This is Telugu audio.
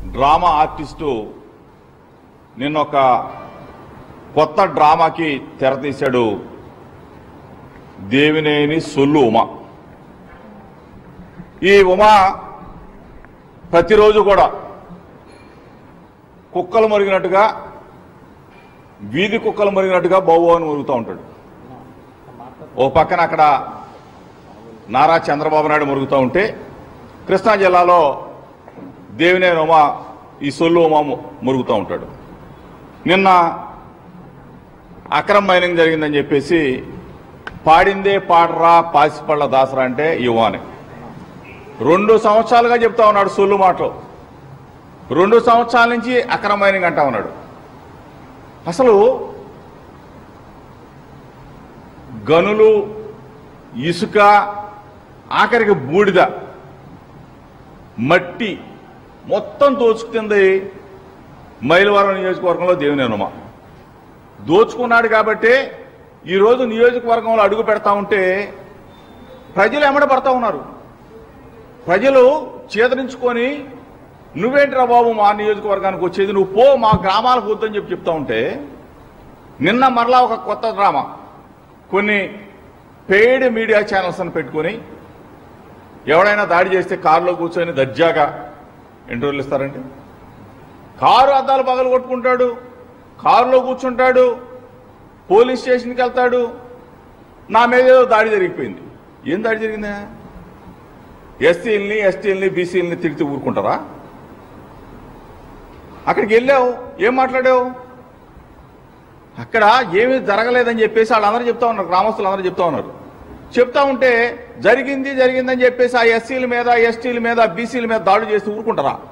డ్రామా ఆర్టిస్టు నిన్న ఒక కొత్త డ్రామాకి తెరతీశాడు దేవినేని సొల్లు ఉమ ఈ ఉమ ప్రతిరోజు కూడా కుక్కలు మరిగినట్టుగా వీధి కుక్కలు మరిగినట్టుగా బావు అని మురుగుతూ ఉంటాడు ఓ పక్కన అక్కడ నారా చంద్రబాబు నాయుడు మురుగుతూ ఉంటే కృష్ణా జిల్లాలో దేవినేని ఉమ ఈ సొల్లు ఉమ ము- మురుగుతూ ఉంటాడు నిన్న అక్రమ్ మైనింగ్ జరిగిందని చెప్పేసి పాడిందే పాడరా పాసిపళ్ళ దాసరా అంటే యువాని రెండు సంవత్సరాలుగా చెప్తా ఉన్నాడు సొల్లు మాటలు రెండు సంవత్సరాల నుంచి అక్రమ మైనింగ్ అంటా ఉన్నాడు అసలు గనులు ఇసుక ఆఖరికి బూడిద మట్టి మొత్తం దోచుకుతుంది మైలవరం నియోజకవర్గంలో దేవినేనుమ దోచుకున్నాడు కాబట్టి ఈరోజు నియోజకవర్గంలో అడుగు పెడతా ఉంటే ప్రజలు ఎమ్మడ పడతా ఉన్నారు ప్రజలు చేదరించుకొని నువ్వేంట్రా బాబు మా నియోజకవర్గానికి వచ్చేది నువ్వు పో మా గ్రామాలకు వద్దని చెప్పి చెప్తా ఉంటే నిన్న మరలా ఒక కొత్త డ్రామా కొన్ని పెయిడ్ మీడియా ఛానల్స్ అని పెట్టుకొని ఎవడైనా దాడి చేస్తే కారులో కూర్చొని దర్జాగా ఇంటర్వ్యూలు ఇస్తారండి కారు అద్దాలు పగలు కొట్టుకుంటాడు కారులో కూర్చుంటాడు పోలీస్ స్టేషన్కి వెళ్తాడు నా మీద ఏదో దాడి జరిగిపోయింది ఏం దాడి జరిగిందా ఎస్సీలని ఎస్టీలని బీసీలని తిరిగి ఊరుకుంటారా అక్కడికి వెళ్ళావు ఏం మాట్లాడావు అక్కడ ఏమీ జరగలేదని చెప్పేసి వాళ్ళందరూ చెప్తా ఉన్నారు గ్రామస్తులు అందరూ చెప్తా ఉన్నారు చెప్తా ఉంటే జరిగింది జరిగిందని చెప్పేసి ఆ ఎస్సీల మీద ఎస్టీల మీద బీసీల మీద దాడులు చేసి ఊరుకుంటారా